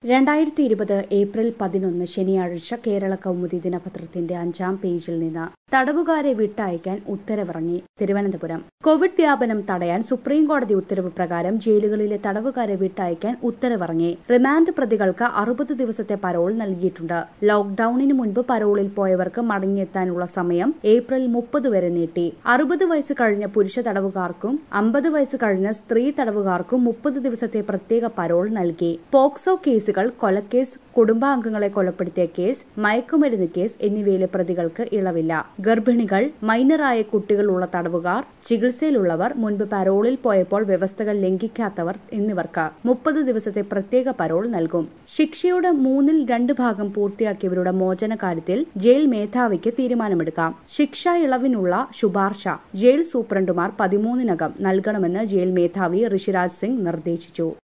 രണ്ടായിരത്തി ഇരുപത് ഏപ്രിൽ പതിനൊന്ന് ശനിയാഴ്ച കേരള കൗമുദി ദിനപത്രത്തിന്റെ അഞ്ചാം പേജിൽ നിന്ന് തടവുകാരെ വിട്ടയക്കാൻ ഉത്തരവിറങ്ങി തിരുവനന്തപുരം കോവിഡ് വ്യാപനം തടയാൻ സുപ്രീം കോടതി ഉത്തരവ് പ്രകാരം ജയിലുകളിലെ തടവുകാരെ വിട്ടയക്കാൻ ഉത്തരവിറങ്ങി റിമാൻഡ് പ്രതികൾക്ക് അറുപത് ദിവസത്തെ പരോൾ നൽകിയിട്ടുണ്ട് ലോക്ഡൌണിന് മുൻപ് പരോളിൽ പോയവർക്ക് മടങ്ങിയെത്താനുള്ള സമയം ഏപ്രിൽ മുപ്പത് വരെ നീട്ടി അറുപത് വയസ്സ് കഴിഞ്ഞ പുരുഷ തടവുകാർക്കും അമ്പത് വയസ്സ് കഴിഞ്ഞ സ്ത്രീ തടവുകാർക്കും മുപ്പത് ദിവസത്തെ പ്രത്യേക പരോൾ നൽകി പോക്സോ കേസുകൾ കൊലക്കേസ് കുടുംബാംഗങ്ങളെ കൊലപ്പെടുത്തിയ കേസ് മയക്കുമരുന്ന് കേസ് എന്നിവയിലെ പ്രതികൾക്ക് ഇളവില്ല ഗർഭിണികൾ മൈനറായ കുട്ടികളുള്ള തടവുകാർ ചികിത്സയിലുള്ളവർ മുൻപ് പരോളിൽ പോയപ്പോൾ വ്യവസ്ഥകൾ ലംഘിക്കാത്തവർ എന്നിവർക്ക് മുപ്പത് ദിവസത്തെ പ്രത്യേക പരോൾ നൽകും ശിക്ഷയുടെ മൂന്നിൽ രണ്ട് ഭാഗം പൂർത്തിയാക്കിയവരുടെ മോചന കാര്യത്തിൽ ജയിൽ മേധാവിക്ക് തീരുമാനമെടുക്കാം ശിക്ഷാ ഇളവിനുള്ള ശുപാർശ ജയിൽ സൂപ്രണ്ടുമാർ പതിമൂന്നിനകം നൽകണമെന്ന് ജയിൽ മേധാവി ഋഷിരാജ് സിംഗ് നിർദ്ദേശിച്ചു